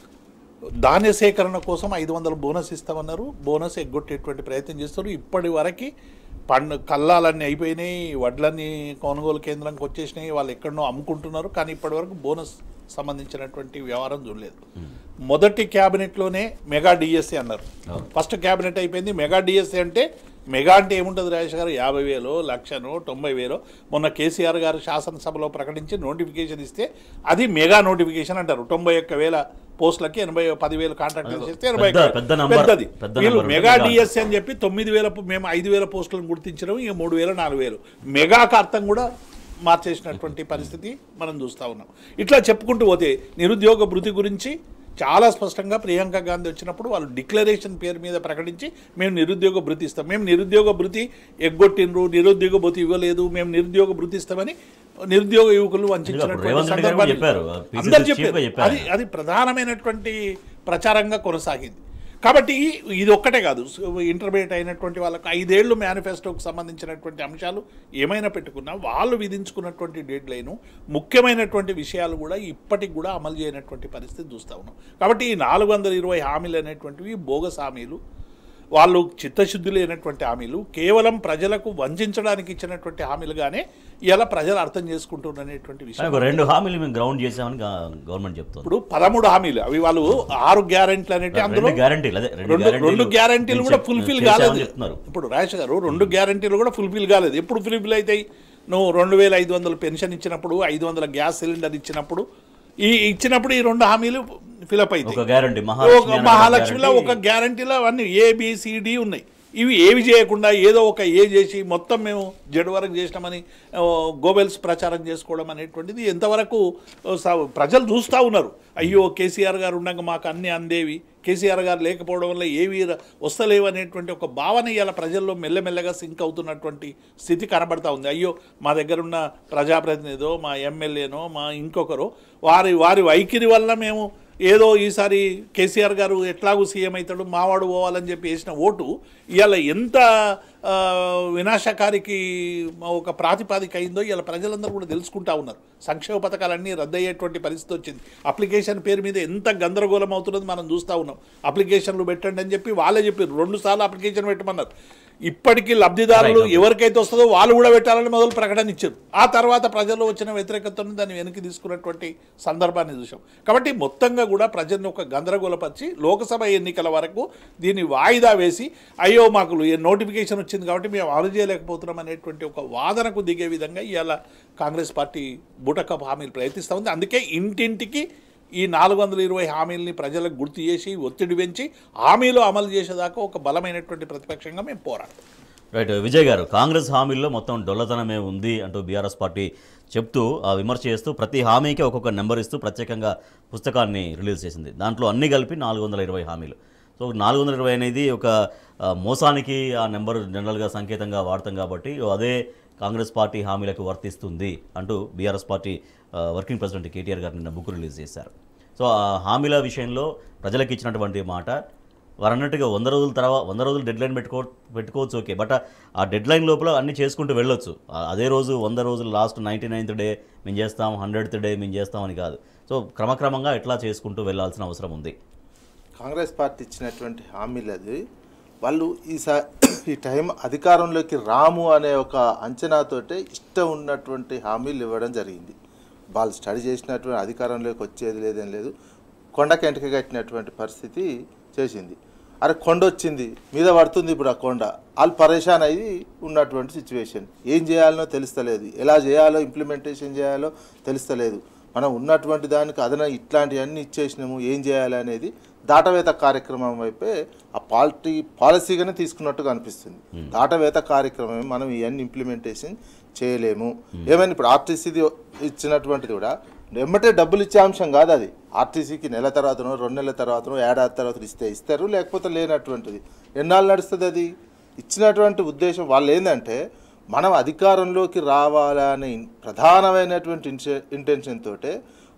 ధాన్య సేకరణ కోసం ఐదు వందల బోనస్ ఇస్తామన్నారు బోనస్ ఎగ్గొట్టేటువంటి ప్రయత్నం చేస్తారు ఇప్పటి వరకు పండు కల్లాలన్నీ అయిపోయినాయి వడ్లన్నీ కొనుగోలు కేంద్రంకి వచ్చేసినాయి వాళ్ళు ఎక్కడనో అమ్ముకుంటున్నారు కానీ ఇప్పటి వరకు బోనస్ సంబంధించినటువంటి వ్యవహారం చూడలేదు మొదటి క్యాబినెట్లోనే మెగా డిఎస్సీ అన్నారు ఫస్ట్ క్యాబినెట్ అయిపోయింది మెగా డిఎస్సీ అంటే మెగా అంటే ఏముంటుంది రాజేష్ గారు యాభై వేలు లక్షను తొంభై వేలు మొన్న కేసీఆర్ గారు శాసనసభలో ప్రకటించి నోటిఫికేషన్ ఇస్తే అది మెగా నోటిఫికేషన్ అంటారు తొంభై ఒక్క వేల పోస్టులకి ఎనభై పదివేలు కాంట్రాక్ట్ చేస్తే ఎనభై పెద్ద- ఒక్క- పెద్ద నంబర్. పెద్దది పెద్ద వీళ్ళు నంబర్ మెగా ఉంటుంది. డిఎస్సీ అని చెప్పి తొమ్మిది వేల మేము ఐదు వేల పోస్టులను గుర్తించడం ఇక మూడు వేలు నాలుగు వేలు మెగాకు అర్థం కూడా మార్చేసినటువంటి పరిస్థితి మనం చూస్తూ ఉన్నాం ఇట్లా చెప్పుకుంటూ పోతే నిరుద్యోగ భృతి గురించి చాలా స్పష్టంగా ప్రియాంక గాంధీ వచ్చినప్పుడు వాళ్ళు డిక్లరేషన్ పేరు మీద ప్రకటించి మేము నిరుద్యోగ భృతి ఇస్తాం మేము నిరుద్యోగ భృతి ఎగ్గొట్టినరు నిరుద్యోగ భృతి ఇవ్వలేదు మేము నిరుద్యోగ భృతి ఇస్తామని నిరుద్యోగ యువకులు వంచినటువంటి రేవంత్ రెడ్డి గారు సందర్భాన్ని చెప్పారు. PCC అందరు chief గా చెప్పారు చెప్పారు. అది అది ప్రధానమైనటువంటి ప్రచారంగా కొనసాగింది కాబట్టి ఇది ఒక్కటే కాదు ఇంటర్మీడియట్ అయినటువంటి వాళ్ళకు ఐదేళ్లు మేనిఫెస్టోకి సంబంధించినటువంటి అంశాలు ఏమైనా పెట్టుకున్నా వాళ్ళు విధించుకున్నటువంటి డెడ్ లైన్ ముఖ్యమైనటువంటి విషయాలు కూడా ఇప్పటికి కూడా అమలు చేయనటువంటి పరిస్థితి చూస్తూ ఉన్నాం కాబట్టి ఈ నాలుగు వందల ఇరవై హామీలు అనేటువంటివి బోగస్ హామీలు వాళ్ళు చిత్తశుద్ధి లేనటువంటి హామీలు కేవలం ప్రజలకు వంచడానికి ఇచ్చినటువంటి హామీలుగానే ఇలా ప్రజలు అర్థం చేసుకుంటున్నటువంటి కానీ విషయం ఒక రెండు హామీలు మేము గ్రౌండ్ చేసామని గా- గవర్నమెంట్ చెప్తుంది ఇప్పుడు పదమూడు హామీలు అవి వాళ్ళు ఆరు గ్యారెంట్లు అనేవి అందులో రెండు గ్యారంటీలు అదే రెండు రెండు గ్యారంటీలు రెండు గ్యారెంటీలు మేము కూడా చెప్- ఫుల్ఫిల్ చేశామని కాలేదు చెప్తున్నారు ఇప్పుడు రాజేష్ గారు రెండు గ్యారెంటీలు కూడా ఫుల్ఫిల్ కాలేదు ఎప్పుడు ఫుల్ఫిల్ అవుతాయి నువ్వు రెండు వేల ఐదు వందలు పెన్షన్ ఇచ్చినప్పుడు ఐదు వందల గ్యాస్ సిలిండర్ ఇచ్చినప్పుడు ఈ ఇచ్చినప్పుడు ఈ రెండు హామీలు ఫిలప్ ఒక అవుతాయి గ్యారంటీ ఒక మహాలక్ష్మి అనే మహాలక్ష్మిలో guarantee. ఒక గ్యారంటీలో అవన్నీ ఏబిసిడి ఉన్నాయి ఇవి ఏవి చేయకుండా ఏదో ఒక ఏ చేసి మొత్తం మేము జడ్ వరకు చేసినామని ఆ, గోబెల్స్ ప్రచారం చేసుకోవడం అనేటువంటిది ఎంతవరకు ఆ, స- ప్రజలు చూస్తూ ఉన్నారు అయ్యో కేసీఆర్ గారు ఉండగా మాకు అన్ని అందేవి కేసీఆర్ గారు లేకపోవడం వల్ల ఏవి ర- వస్తలేవు అనేటువంటి ఒక భావన ఇలా ప్రజల్లో మెల్లమెల్లగా సింక్ అవుతున్నటువంటి స్థితి కనబడతా ఉంది అయ్యో మా దగ్గర ఉన్న ప్రజాప్రతినిధో మా ఎమ్మెల్యేనో మా ఇంకొకరు వారి వారి వైఖరి వల్ల మేము ఏదో ఈసారి కేసీఆర్ గారు ఎట్లాగూ సీఎం అవుతాడు మావాడు పోవాలని చెప్పి వేసిన ఓటు ఇవాళ ఎంత ఆ, వినాశకారికి ఒక ప్రాతిపాదిక అయిందో ఇవాళ ప్రజలందరూ కూడా తెలుసుకుంటా ఉన్నారు సంక్షేమ పథకాలన్నీ రద్దయ్యేటువంటి పరిస్థితి వచ్చింది అప్లికేషన్ పేరు మీద ఎంత గందరగోళం అవుతున్నది మనం చూస్తూ ఉన్నాం అప్లికేషన్లు పెట్టండి అని చెప్పి వాళ్ళే చెప్పారు రెండు సార్లు అప్లికేషన్ పెట్టమన్నారు ఇప్పటికీ లబ్ధిదారులు Right, okay. ఎవరికైతే వస్తుందో వాళ్ళు కూడా పెట్టాలని మొదలు ప్రకటన ఇచ్చారు ఆ తర్వాత ప్రజల్లో వచ్చిన వ్యతిరేకతను దాన్ని వెనక్కి తీసుకున్నటువంటి సందర్భాన్ని చూసాం కాబట్టి మొత్తంగా కూడా ప్రజల్ని ఒక గందరగోళపరిచి లోకసభ ఎన్నికల వరకు దీన్ని వాయిదా వేసి అయ్యో మాకు నోటిఫికేషన్ వచ్చింది కాబట్టి మేము అమలు చేయలేకపోతున్నాం అనేటువంటి ఒక వాదనకు దిగే విధంగా ఇవాళ కాంగ్రెస్ పార్టీ బూటకప్ హామీలు ప్రయత్నిస్తూ ఉంది అందుకే ఇంటింటికి ఈ నాలుగు వందల ఇరవై హామీలని ప్రజలకు గుర్తు చేసి ఒత్తిడి పెంచి హామీలు అమలు చేసేదాకా ఒక బలమైనటువంటి ప్రతిపక్షంగా మేము పోరాడతాం రైట్ విజయ్ గారు కాంగ్రెస్ హామీల్లో మొత్తం డొల్లతనమే ఉంది అంటూ బీఆర్ఎస్ పార్టీ చెప్తూ ఆ విమర్శ చేస్తూ ప్రతి హామీకి ఒక్కొక్క నెంబర్ ఇస్తూ ప్రత్యేకంగా పుస్తకాన్ని రిలీజ్ చేసింది దాంట్లో అన్ని కలిపి నాలుగు వందల ఇరవై హామీలు సో నాలుగు వందల ఇరవై అనేది ఒక ఆ, మోసానికి ఆ నెంబర్ జనరల్గా సంకేతంగా వాడతాం కాబట్టి అదే కాంగ్రెస్ పార్టీ హామీలకు వర్తిస్తుంది అంటూ బీఆర్ఎస్ పార్టీ ఆ, వర్కింగ్ ప్రెసిడెంట్ కేటీఆర్ గారు నిన్న బుక్ రిలీజ్ చేశారు సో ఆ హామీల విషయంలో ప్రజలకు ఇచ్చినటువంటి మాట వారు అన్నట్టుగా వంద రోజుల తర్వాత వంద రోజులు డెడ్ లైన్ పెట్టుకో పెట్టుకోవచ్చు ఓకే బట్ ఆ డెడ్ లైన్ లోపల అన్ని చేసుకుంటూ వెళ్ళొచ్చు ఆ- అదే రోజు వంద రోజులు లాస్ట్ నైంటీ నైన్త్ డే మేము చేస్తాం హండ్రెడ్త్ డే మేము చేస్తామని కాదు సో క్రమక్రమంగా ఎట్లా చేసుకుంటూ వెళ్ళాల్సిన అవసరం ఉంది కాంగ్రెస్ పార్టీ ఇచ్చినటువంటి హామీలు అది వాళ్ళు ఈసా ఈ టైం అధికారంలోకి రాము అనే ఒక అంచనాతోటే ఇష్టం ఉన్నటువంటి హామీలు ఇవ్వడం జరిగింది వాళ్ళు స్టడీ చేసినటువంటి అధికారంలోకి వచ్చేది లేదేం లేదు కొండకెంటకి కట్టినటువంటి పరిస్థితి చేసింది అరే కొండ వచ్చింది మీద పడుతుంది ఇప్పుడు ఆ కొండ వాళ్ళు పరేషాన్ అయ్యి ఉన్నటువంటి సిచ్యువేషన్ ఏం చేయాలనో తెలుస్తలేదు ఎలా చేయాలో ఇంప్లిమెంటేషన్ చేయాలో తెలుస్తలేదు మనం ఉన్నటువంటి దానికి అదన ఇట్లాంటివన్నీ ఇచ్చేసినాము ఏం చేయాలి అనేది దాటవేత కార్యక్రమం వైపే ఆ పార్టీ పాలసీగానే తీసుకున్నట్టుగా అనిపిస్తుంది దాటవేత కార్యక్రమం మనం ఇవన్నీ ఇంప్లిమెంటేషన్ చేయలేము ఏమైనా ఇప్పుడు ఆర్టీసీది ఇచ్చినటువంటిది కూడా ఎమ్మటే డబ్బులు ఇచ్చే అంశం కాదు అది ఆర్టీసీకి నెల తర్వాతనో రెండు నెలల తర్వాతనో ఏడాది తర్వాత ఇస్తే ఇస్తారు లేకపోతే లేనటువంటిది ఎన్నాళ్ళు నడుస్తుంది అది ఇచ్చినటువంటి ఉద్దేశం వాళ్ళు ఏంటంటే మనం అధికారంలోకి రావాలనే ఇన్- ప్రధానమైనటువంటి ఇంటెన్షన్ తోటే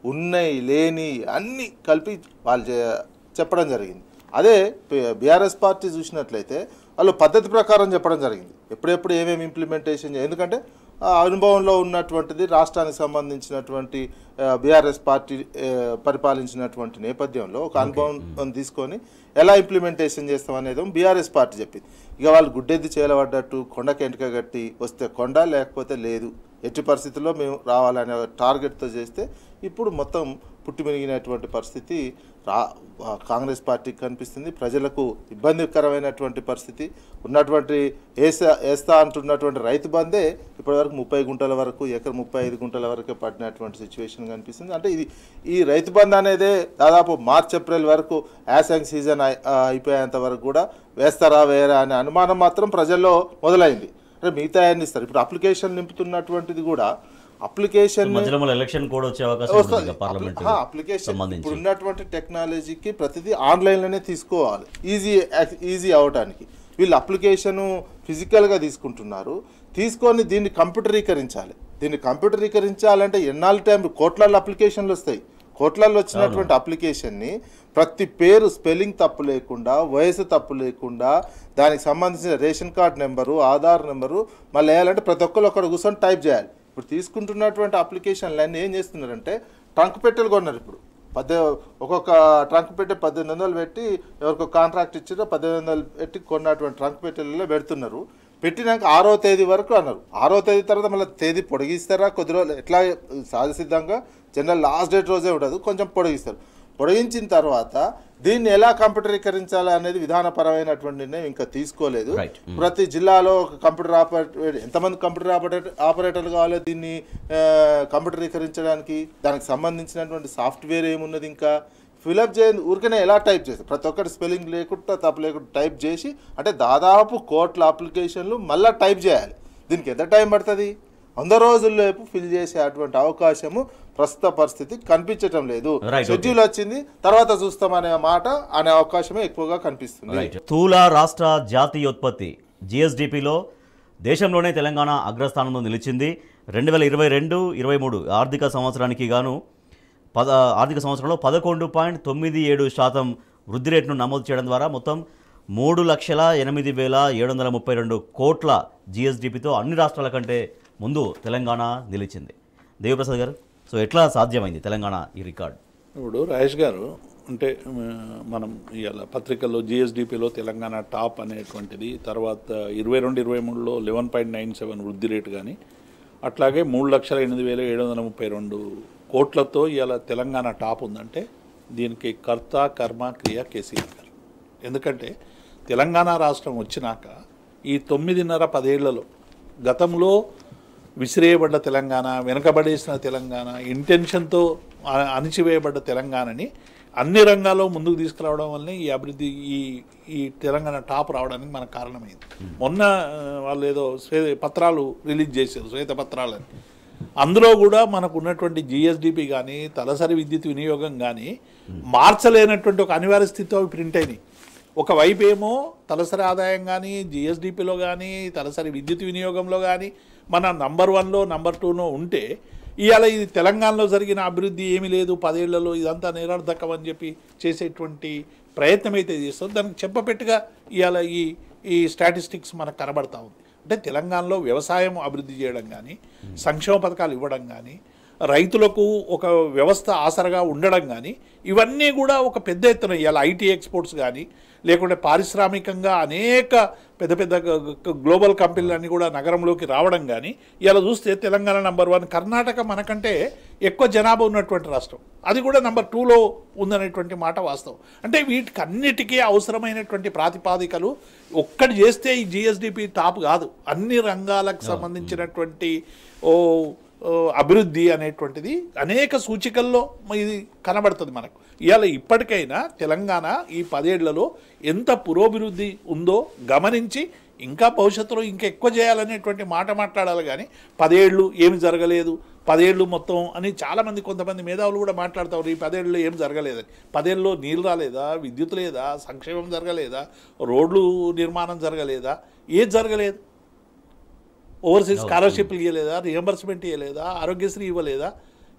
ఉన్నాయి లేని అన్నీ కలిపి వాళ్ళు చే- చెప్పడం జరిగింది అదే బీఆర్ఎస్ పార్టీ చూసినట్లయితే వాళ్ళు పద్ధతి ప్రకారం చెప్పడం జరిగింది ఎప్పుడెప్పుడు ఏమేమి ఇంప్లిమెంటేషన్ చేయ ఎందుకంటే ఆ అనుభవంలో ఉన్నటువంటిది రాష్ట్రానికి సంబంధించినటువంటి బీఆర్ఎస్ పార్టీ ఆ, పరిపాలించినటువంటి నేపథ్యంలో ఒక అనుభవం తీసుకొని ఎలా ఇంప్లిమెంటేషన్ చేస్తాం అనేది బీఆర్ఎస్ పార్టీ చెప్పింది ఇక వాళ్ళు గుడ్డెద్ది చేలబడ్డట్టు కొండకి ఎంటక కట్టి వస్తే కొండ లేకపోతే లేదు ఎట్టి పరిస్థితుల్లో మేము రావాలనే టార్గెట్తో చేస్తే ఇప్పుడు మొత్తం పుట్టిమిరిగినటువంటి పరిస్థితి రా ఆ, కాంగ్రెస్ పార్టీకి కనిపిస్తుంది ప్రజలకు ఇబ్బందికరమైనటువంటి పరిస్థితి ఉన్నటువంటి వేసా వేస్తా అంటున్నటువంటి రైతు బందే ఇప్పటివరకు ముప్పై గుంటల వరకు ఎకర ముప్పై ఐదు గుంటల వరకు పడినటువంటి సిచ్యువేషన్ కనిపిస్తుంది అంటే ఇది ఈ రైతు బంద్ అనేది దాదాపు మార్చ్ ఏప్రిల్ వరకు యాసంగ్ సీజన్ అయి- ఆ, అయిపోయేంత వరకు కూడా వేస్తారా వేయరా అనే అనుమానం మాత్రం ప్రజల్లో మొదలైంది అంటే మిగతా అన్ని ఇస్తారు ఇప్పుడు అప్లికేషన్ నింపుతున్నటువంటిది కూడా అప్లికేషన్ మధ్యలో మళ్ళీ ఎలక్షన్ కూడా వచ్చే అవకాశం వస్తుంది. ఉంటుంది పార్లమెంట్ అప్లి- ఆ, అప్లికేషన్ సంబంధించి ఇప్పుడు ఉన్నటువంటి టెక్నాలజీకి ప్రతిదీ ఆన్లైన్లోనే తీసుకోవాలి ఈజీ యాక్- ఈజీ అవటానికి వీళ్ళు అప్లికేషన్ ఫిజికల్గా తీసుకుంటున్నారు తీసుకొని దీన్ని కంప్యూటరీకరించాలి దీన్ని కంప్యూటరీకరించాలంటే ఎన్నాళ్ళ టైం కోట్లలో అప్లికేషన్లు వస్తాయి కోట్లలో వచ్చినటువంటి అప్లికేషన్ని ప్రతి పేరు స్పెల్లింగ్ తప్పు లేకుండా వయసు తప్పు లేకుండా దానికి సంబంధించిన ration card number Aadhaar number మళ్ళీ వేయాలంటే ప్రతి ఒక్కరు ఒకరు కూర్చొని టైప్ చేయాలి ఇప్పుడు తీసుకుంటున్నటువంటి అప్లికేషన్లు అన్నీ ఏం చేస్తున్నారంటే ట్రంక్ పెట్టెలు కొన్నారు ఇప్పుడు పద్దె ఒక్కొక్క ట్రంక్ పెట్టె పద్దెనిమిది వందలు పెట్టి ఎవరికో కాంట్రాక్ట్ ఇచ్చారో పద్దెనిమిది వందలు పెట్టి కొన్నటువంటి ట్రంక్ పెట్టెలలో పెడుతున్నారు పెట్టినాక ఆరో తేదీ వరకు అన్నారు ఆరో తేదీ తర్వాత మళ్ళీ తేదీ పొడిగిస్తారా కొద్ది రోజులు ఎట్లా సహజసిద్ధంగా జనరల్ లాస్ట్ డేట్ రోజే ఉండదు కొంచెం పొడిగిస్తారు పొడిగించిన తర్వాత దీన్ని ఎలా కంప్యూటరీకరించాలి అనేది విధానపరమైనటువంటి నిర్ణయం ఇంకా తీసుకోలేదు Right. ప్రతి జిల్లాలో ఒక కంప్యూటర్ ఆపరేటర్ ఎంతమంది కంప్యూటర్ ఆపరేటర్ ఆపరేటర్లు కావాలో దీన్ని ఆ, కంప్యూటరీకరించడానికి దానికి సంబంధించినటువంటి సాఫ్ట్వేర్ ఏమున్నది ఇంకా ఫిలప్ చేయండి ఊరికనే ఎలా టైప్ చేస్తారు ప్రతి ఒక్కటి స్పెల్లింగ్ లేకుండా తప్పు లేకుండా టైప్ చేసి అంటే దాదాపు కోట్ల అప్లికేషన్లు మళ్ళీ టైప్ చేయాలి దీనికి ఎంత టైం పడుతుంది వంద రోజుల్లోపు ఫిల్ చేసే అటువంటి అవకాశము ప్రస్తుత పరిస్థితి కనిపించటం లేదు Right, okay. షెడ్యూల్ వచ్చింది తర్వాత చూస్తామనే మాట అనే అవకాశమే ఎక్కువగా కనిపిస్తుంది రైట్ స్థూల రాష్ట్ర జాతీయోత్పత్తి జిఎస్డిపిలో దేశంలోనే తెలంగాణ అగ్రస్థానంలో నిలిచింది రెండు వేల ఇరవై రెండు ఇరవై మూడు ఆర్థిక సంవత్సరానికి గాను పద ఆర్థిక సంవత్సరంలో పదకొండు పాయింట్ తొమ్మిది ఏడు శాతం వృద్ధి రేటును నమోదు చేయడం ద్వారా మొత్తం మూడు లక్షల ఎనిమిది వేల ఏడు వందల ముప్పై రెండు కోట్ల జిఎస్డిపితో అన్ని రాష్ట్రాల కంటే ముందు తెలంగాణ నిలిచింది దేవప్రసాద్ గారు సో ఎట్లా సాధ్యమైంది తెలంగాణ ఈ రికార్డ్ ఇప్పుడు రాజేష్ గారు అంటే ఆ, మనం ఇవాళ పత్రికల్లో జిఎస్డిపిలో తెలంగాణ టాప్ అనేటువంటిది తర్వాత ఇరవై రెండు ఇరవై మూడులో లెవెన్ పాయింట్ నైన్ సెవెన్ వృద్ధి రేటు కానీ అట్లాగే మూడు లక్షల ఎనిమిది వేల ఏడు వందల ముప్పై రెండు కోట్లతో ఇవాళ తెలంగాణ టాప్ ఉందంటే దీనికి కర్త కర్మ క్రియ కేసీఆర్ గారు ఎందుకంటే తెలంగాణ రాష్ట్రం వచ్చినాక ఈ తొమ్మిదిన్నర పదేళ్లలో గతంలో విసిరేయబడ్డ తెలంగాణ వెనకబడేసిన తెలంగాణ ఇంటెన్షన్తో అ- అణిచివేయబడ్డ తెలంగాణని అన్ని రంగాల్లో ముందుకు తీసుకురావడం వల్లనే ఈ అభివృద్ధి ఈ ఈ తెలంగాణ టాప్ రావడానికి మనకు కారణమైంది మొన్న ఆ, వాళ్ళు ఏదో శ్వే పత్రాలు రిలీజ్ చేశారు శ్వేత పత్రాలని అందులో కూడా మనకు ఉన్నటువంటి జిఎస్డిపి కానీ తలసరి విద్యుత్ వినియోగం కానీ మార్చలేనటువంటి ఒక అనివార్య స్థితితో అవి ప్రింట్ అయినాయి ఒకవైపు ఏమో తలసరి ఆదాయం కానీ జిఎస్డిపిలో కానీ తలసరి విద్యుత్ వినియోగంలో కానీ మన నంబర్ వన్లో నంబర్ టూలో ఉంటే ఇవాళ ఇది తెలంగాణలో జరిగిన అభివృద్ధి ఏమీ లేదు పదేళ్లలో ఇదంతా నిరర్ధకం అని చెప్పి చేసేటువంటి ప్రయత్నం అయితే చేస్తాం దానికి చెప్పపెట్టుగా ఇవాళ ఈ ఈ స్టాటిస్టిక్స్ మనకు కనబడతా ఉంది అంటే తెలంగాణలో వ్యవసాయం అభివృద్ధి చేయడం కానీ సంక్షేమ పథకాలు ఇవ్వడం కానీ రైతులకు ఒక వ్యవస్థ ఆసరగా ఉండడం కానీ ఇవన్నీ కూడా ఒక పెద్ద ఎత్తున ఇవాళ ఐటీ ఎక్స్పోర్ట్స్ కానీ లేకుంటే పారిశ్రామికంగా అనేక పెద్ద పెద్ద గ- గ- గ్లోబల్ కంపెనీలన్నీ కూడా నగరంలోకి రావడం కానీ ఇలా చూస్తే తెలంగాణ నంబర్ వన్ కర్ణాటక మనకంటే ఎక్కువ జనాభా ఉన్నటువంటి రాష్ట్రం అది కూడా నంబర్ టూలో ఉందనేటువంటి మాట వాస్తవం అంటే వీటికి అన్నిటికీ అవసరమైనటువంటి ప్రాతిపాదికలు ఒక్కటి చేస్తే ఈ జిఎస్డిపి టాప్ కాదు అన్ని రంగాలకు సంబంధించినటువంటి ఓ ఓ, అభివృద్ధి అనేటువంటిది అనేక సూచికల్లో మ- ఇది కనబడుతుంది మనకు ఇవాళ ఇప్పటికైనా తెలంగాణ ఈ పదేళ్లలో ఎంత పురోభివృద్ధి ఉందో గమనించి ఇంకా భవిష్యత్తులో ఇంకా ఎక్కువ చేయాలనేటువంటి మాట మాట్లాడాలి కానీ పదేళ్ళు ఏమి జరగలేదు పదేళ్ళు మొత్తం అని చాలామంది కొంతమంది మేధావులు కూడా మాట్లాడతారు ఈ పదేళ్ళు ఏం జరగలేదని పదేళ్ళలో నీళ్ళు రాలేదా విద్యుత్ లేదా సంక్షేమం జరగలేదా రోడ్లు నిర్మాణం జరగలేదా ఏది జరగలేదు ఓవర్సీస్ స్కాలర్షిప్లు ఇవ్వలేదా రియంబర్స్మెంట్ ఇవ్వలేదా ఆరోగ్యశ్రీ ఇవ్వలేదా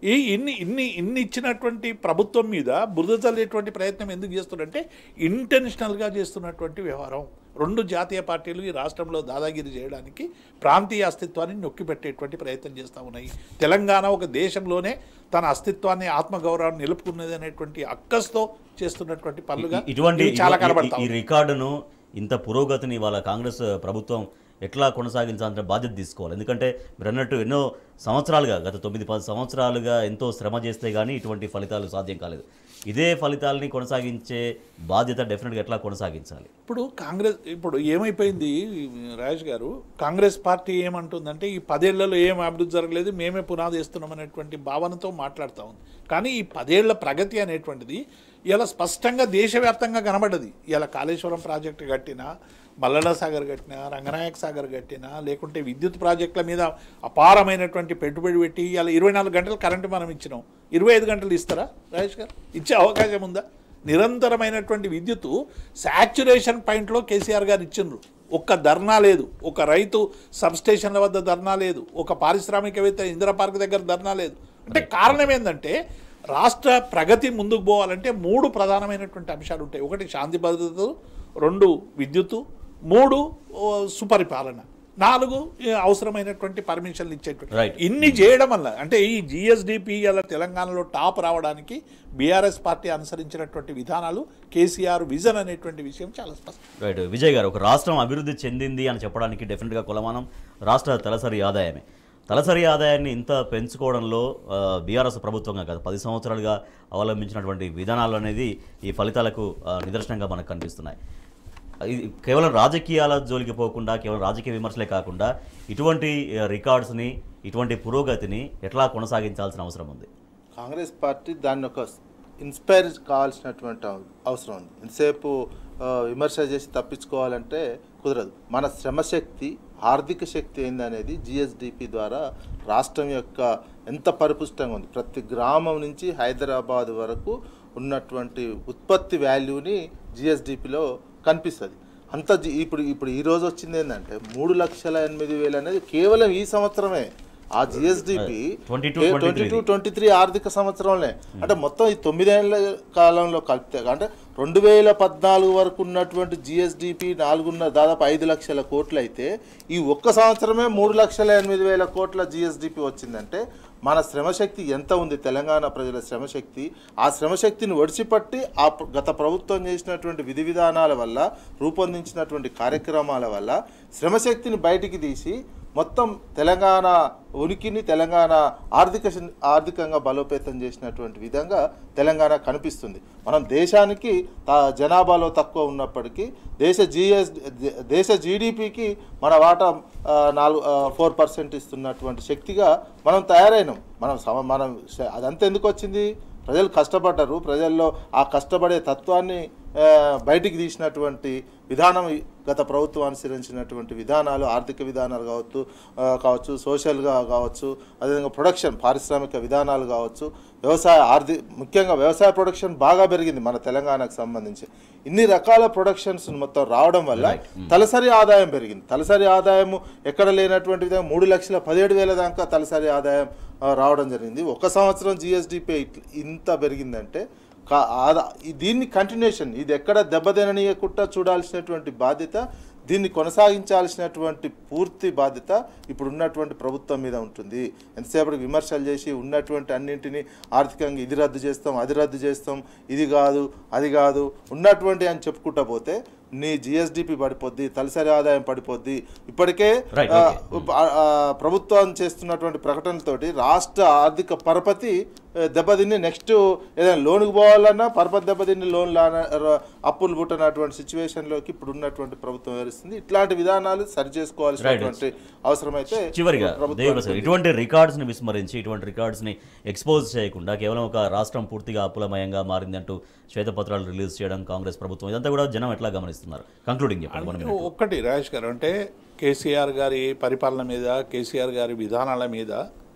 ఈ ఇన్ని ఇన్ని ఇన్ని ఇచ్చినటువంటి ప్రభుత్వం మీద బురద చల్లేటువంటి ప్రయత్నం ఎందుకు చేస్తున్నారంటే ఇంటెన్షనల్గా చేస్తున్నటువంటి వ్యవహారం రెండు జాతీయ పార్టీలు ఈ రాష్ట్రంలో దాదాగిరి చేయడానికి ప్రాంతీయ అస్తిత్వాన్ని నొక్కిపెట్టేటువంటి ప్రయత్నం చేస్తూ ఉన్నాయి తెలంగాణ ఒక దేశంలోనే తన అస్తిత్వాన్ని ఆత్మగౌరవాన్ని నిలుపుకున్నది అనేటువంటి అక్కస్తో చేస్తున్నటువంటి పనులుగా ఇ- ఇటువంటి ఇవి చాలా ఈ- కనబడతా ఈ రికార్డును ఇంత పురోగతిని వాళ్ళ కాంగ్రెస్ ప్రభుత్వం ఎట్లా కొనసాగించాలంటే బాధ్యత తీసుకోవాలి ఎందుకంటే మీరు అన్నట్టు ఎన్నో సంవత్సరాలుగా గత తొమ్మిది పది సంవత్సరాలుగా ఎంతో శ్రమ చేస్తే కానీ ఇటువంటి ఫలితాలు సాధ్యం కాలేదు ఇదే ఫలితాలని కొనసాగించే బాధ్యత డెఫినెట్గా ఎట్లా కొనసాగించాలి ఇప్పుడు కాంగ్రెస్ ఇప్పుడు ఏమైపోయింది రాజేష్ గారు కాంగ్రెస్ పార్టీ ఏమంటుందంటే ఈ పదేళ్లలో ఏం అభివృద్ధి జరగలేదు మేమే పునాది వేస్తున్నాం అనేటువంటి భావనతో మాట్లాడుతూ ఉంది కానీ ఈ పదేళ్ల ప్రగతి అనేటువంటిది ఇలా స్పష్టంగా దేశవ్యాప్తంగా కనబడ్డది ఇలా కాళేశ్వరం ప్రాజెక్టు కట్టినా మల్లన్న సాగర్ కట్టినా రంగనాయక సాగర్ కట్టినా లేకుంటే విద్యుత్ ప్రాజెక్టుల మీద అపారమైనటువంటి పెట్టుబడి పెట్టి ఇలా ఇరవై నాలుగు గంటలు కరెంటు మనం ఇచ్చినాం ఇరవై ఐదు గంటలు ఇస్తారా రాజేష్ గారు ఇచ్చే అవకాశం ఉందా నిరంతరమైనటువంటి విద్యుత్తు శాచ్యురేషన్ పాయింట్లో కేసీఆర్ గారు ఇచ్చిండ్రు ఒక్క ధర్నా లేదు ఒక రైతు సబ్స్టేషన్ల వద్ద ధర్నా లేదు ఒక పారిశ్రామికవేత్త ఇందిరా పార్క్ దగ్గర ధర్నా లేదు అంటే కారణం ఏంటంటే రాష్ట్ర ప్రగతి ముందుకు పోవాలంటే మూడు ప్రధానమైనటువంటి అంశాలు ఉంటాయి ఒకటి శాంతి భద్రతలు రెండు విద్యుత్తు మూడు ఓ, సుపరిపాలన నాలుగు ఈ అవసరమైనటువంటి పర్మిషన్లు ఇచ్చేటువంటి Right. ఇన్ని చేయడం వల్ల అంటే ఈ జిఎస్డిపి అలా తెలంగాణలో టాప్ రావడానికి బీఆర్ఎస్ పార్టీ అనుసరించినటువంటి విధానాలు కేసీఆర్ విజన్ అనేటువంటి విషయం చాలా స్పష్టం రైట్ విజయ్ గారు ఒక రాష్ట్రం అభివృద్ధి చెందింది అని చెప్పడానికి డెఫినెట్గా కొలమానం రాష్ట్ర తలసరి ఆదాయమే తలసరి ఆదాయాన్ని ఇంత పెంచుకోవడంలో బీఆర్ఎస్ ప్రభుత్వంగా కాదు పది సంవత్సరాలుగా అవలంబించినటువంటి విధానాలు అనేది ఈ ఫలితాలకు ఆ, నిదర్శనంగా మనకు కనిపిస్తున్నాయి ఇది కేవలం రాజకీయాల జోలికి పోకుండా కేవలం రాజకీయ విమర్శలే కాకుండా ఇటువంటి ఆ, రికార్డ్స్ని ఇటువంటి పురోగతిని ఎట్లా కొనసాగించాల్సిన అవసరం ఉంది కాంగ్రెస్ పార్టీ దాన్ని ఒక ఇన్స్పైర్ కావాల్సినటువంటి అవ- అవసరం ఉంది ఎంతసేపు ఆ, విమర్శ చేసి తప్పించుకోవాలంటే కుదరదు మన శ్రమశక్తి ఆర్థిక శక్తి ఏందనేది జిఎస్డిపి ద్వారా రాష్ట్రం యొక్క ఎంత పరిపుష్టంగా ఉంది ప్రతి గ్రామం నుంచి హైదరాబాద్ వరకు ఉన్నటువంటి ఉత్పత్తి వాల్యూని జిఎస్డిపిలో కనిపిస్తుంది అంత జి- ఇప్పుడు ఇప్పుడు ఈ రోజు వచ్చింది ఏంటంటే మూడు లక్షల ఎనిమిది వేలు అనేది కేవలం ఈ సంవత్సరమే ఆ GSDP 22, twenty two twenty three ఆర్థిక సంవత్సరంలో అంటే మొత్తం ఈ తొమ్మిదేళ్ల కాలంలో కలిపితే అంటే రెండు వేల పద్నాలుగు వరకు ఉన్నటువంటి జిఎస్డిపి నాలుగున్నర దాదాపు ఐదు లక్షల కోట్లు అయితే ఈ ఒక్క సంవత్సరమే మూడు లక్షల ఎనిమిది వేల కోట్ల జిఎస్డిపి వచ్చిందంటే మన శ్రమశక్తి ఎంత ఉంది తెలంగాణ ప్రజల శ్రమశక్తి ఆ శ్రమశక్తిని ఒడిచిపట్టి ఆ ప్ర- గత ప్రభుత్వం చేసినటువంటి విధి విధానాల వల్ల రూపొందించినటువంటి కార్యక్రమాల వల్ల శ్రమశక్తిని బయటికి తీసి మొత్తం తెలంగాణ ఉనికిని తెలంగాణ ఆర్థిక శ- ఆర్థికంగా బలోపేతం చేసినటువంటి విధంగా తెలంగాణ కనిపిస్తుంది మనం దేశానికి తా- జనాభాలో తక్కువ ఉన్నప్పటికీ దేశ జిఎస్ దేశ జీడిపికి మన వాటా ఆ, నాలుగు ఫోర్ పర్సెంట్ ఇస్తున్నటువంటి శక్తిగా మనం తయారైనాం మనం సమ మనం శ- అదంతా ఎందుకు వచ్చింది ప్రజలు కష్టపడ్డారు ప్రజల్లో ఆ కష్టపడే తత్వాన్ని ఆ, బయటికి తీసినటువంటి విధానం ఈ గత ప్రభుత్వం అనుసరించినటువంటి విధానాలు ఆర్థిక విధానాలు కావచ్చు ఆ, కావచ్చు సోషల్గా కావచ్చు అదేవిధంగా ప్రొడక్షన్ పారిశ్రామిక విధానాలు కావచ్చు వ్యవసాయ ఆర్థిక ముఖ్యంగా వ్యవసాయ ప్రొడక్షన్ బాగా పెరిగింది మన తెలంగాణకు సంబంధించి ఇన్ని రకాల ప్రొడక్షన్స్ మొత్తం రావడం వల్ల తలసరి ఆదాయం పెరిగింది తలసరి ఆదాయము ఎక్కడ లేనటువంటి విధంగా మూడు లక్షల పదిహేడు వేల దాకా తలసరి ఆదాయం ఆ, రావడం జరిగింది ఒక సంవత్సరం జిఎస్డిపి ఇంత పెరిగిందంటే కా- ఆదా- ఈ దీన్ని కంటిన్యూషన్ ఇది ఎక్కడ దెబ్బతిననీయకుండా చూడాల్సినటువంటి బాధ్యత దీన్ని కొనసాగించాల్సినటువంటి పూర్తి బాధ్యత ఇప్పుడు ఉన్నటువంటి ప్రభుత్వం మీద ఉంటుంది ఎంతసేపటికి విమర్శలు చేసి ఉన్నటువంటి అన్నింటినీ ఆర్థికంగా ఇది రద్దు చేస్తాం అది రద్దు చేస్తాం ఇది కాదు అది కాదు ఉన్నటువంటి అని చెప్పుకుంటా పోతే నీ జిఎస్డిపి పడిపోద్ది తలసరి ఆదాయం పడిపోద్ది ఇప్పటికే Right, ఆ, okay. ఆ, ఆ, ప్రభుత్వం చేస్తున్నటువంటి ప్రకటనతోటి రాష్ట్ర ఆర్థిక పరపతి ఆ, దెబ్బతిని నెక్స్ట్ ఏదైనా లోన్కి పోవాలన్నా పరపతి దెబ్బతిని లోన్ అప్పులు పుట్టినటువంటి సిచ్యువేషన్లోకి ఇప్పుడు ఉన్నటువంటి ప్రభుత్వం వివరిస్తుంది ఇట్లాంటి విధానాలు సరి చేసుకోవాల్సినటువంటి అవసరమైతే చివరిగా ప్రభుత్వానికి దేవప్రసాద్ ఉంది. ఇటువంటి రికార్డ్స్ని విస్మరించి ఇటువంటి రికార్డ్స్ని ఎక్స్పోజ్ చేయకుండా కేవలం ఒక రాష్ట్రం పూర్తిగా అప్పులమయంగా మారిందంటూ శ్వేతపత్రాలు రిలీజ్ చేయడం కాంగ్రెస్ ప్రభుత్వం ఇదంతా కూడా జనం ఎట్లా గమనిస్తున్నారు కంక్లూడింగ్ చెప్పండి వన్ మినిట్ ఒక్కటి రాజేష్ గారు అంటే కేసీఆర్ గారి పరిపాలన మీద కేసీఆర్ గారి విధానాల మీద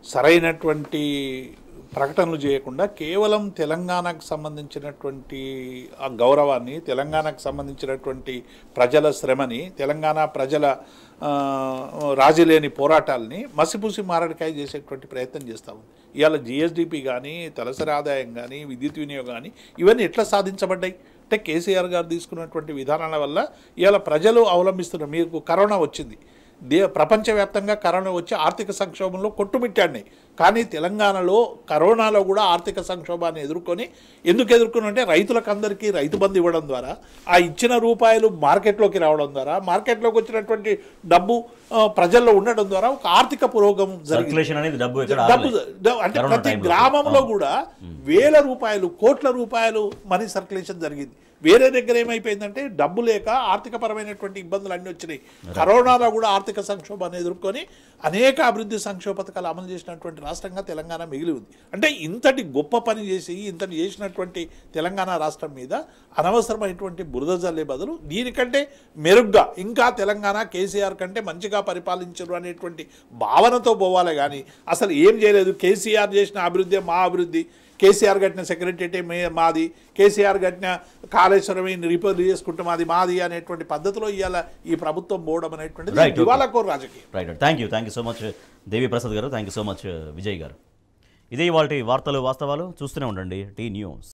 సరైనటువంటి ప్రకటనలు చేయకుండా కేవలం తెలంగాణకు సంబంధించినటువంటి ఆ గౌరవాన్ని తెలంగాణకు సంబంధించినటువంటి ప్రజల శ్రమని తెలంగాణ ప్రజల ఆ, రాజీలేని పోరాటాలని మసిపూసి మారడికాయ చేసేటువంటి ప్రయత్నం చేస్తూ ఉంది ఇవాళ జిఎస్డిపి కానీ తలసరి ఆదాయం కానీ విద్యుత్ వినియోగం కానీ ఇవన్నీ ఎట్లా సాధించబడ్డాయి అంటే కేసీఆర్ గారు తీసుకున్నటువంటి విధానాల వల్ల ఇవాళ ప్రజలు అవలంబిస్తున్నారు మీకు కరోనా వచ్చింది దే ప్రపంచవ్యాప్తంగా కరోనా వచ్చి ఆర్థిక సంక్షోభంలో కొట్టుమిట్టాడినాయి కానీ తెలంగాణలో కరోనాలో కూడా ఆర్థిక సంక్షోభాన్ని ఎదుర్కొని ఎందుకు ఎదుర్కొని అంటే రైతులకు అందరికీ రైతు బంధు ఇవ్వడం ద్వారా ఆ ఇచ్చిన రూపాయలు మార్కెట్లోకి రావడం ద్వారా మార్కెట్లోకి వచ్చినటువంటి డబ్బు ఆ, ప్రజల్లో ఉండడం ద్వారా ఒక ఆర్థిక పురోగమం జరిగింది సర్క్యులేషన్ అనేది డబ్బు ఎక్కడ డబ్బు ఆగలేదు. డ- అంటే కరోనా ప్రతి టైంలో. గ్రామంలో అవును. కూడా వేల రూపాయలు కోట్ల రూపాయలు మనీ సర్క్యులేషన్ జరిగింది వేరే దగ్గర ఏమైపోయిందంటే డబ్బు లేక ఆర్థికపరమైనటువంటి ఇబ్బందులు అన్నీ వచ్చినాయి కరోనాలో కూడా ఆర్థిక సంక్షోభాన్ని ఎదుర్కొని అనేక అభివృద్ధి సంక్షేమ పథకాలు అమలు చేసినటువంటి రాష్ట్రంగా తెలంగాణ మిగిలి ఉంది అంటే ఇంతటి గొప్ప పని చేసి ఇంతటి చేసినటువంటి తెలంగాణ రాష్ట్రం మీద అనవసరమైనటువంటి బురద జల్లే బదులు దీనికంటే మెరుగ్గా ఇంకా తెలంగాణ కేసీఆర్ కంటే మంచిగా పరిపాలించరు అనేటువంటి భావనతో పోవాలి కానీ అసలు ఏం చేయలేదు కేసీఆర్ చేసిన అభివృద్ధి మా అభివృద్ధి కేసీఆర్ కట్టిన సెక్రటరీ మే మాది కేసీఆర్ కట్టిన కాళేశ్వరం రిపేర్ చేసుకుంటే మాది మాది అనేటువంటి పద్ధతిలో ఇవాళ ఈ ప్రభుత్వం పోవడం Right, అనేటువంటిది okay. ఇవాళ కోరు రాజకీయం right thank you thank you so much Devi Prasad garu thank you so much Vijay garu ఇదే ఇవాళ వార్తలు వాస్తవాలు చూస్తూనే ఉండండి టీ న్యూస్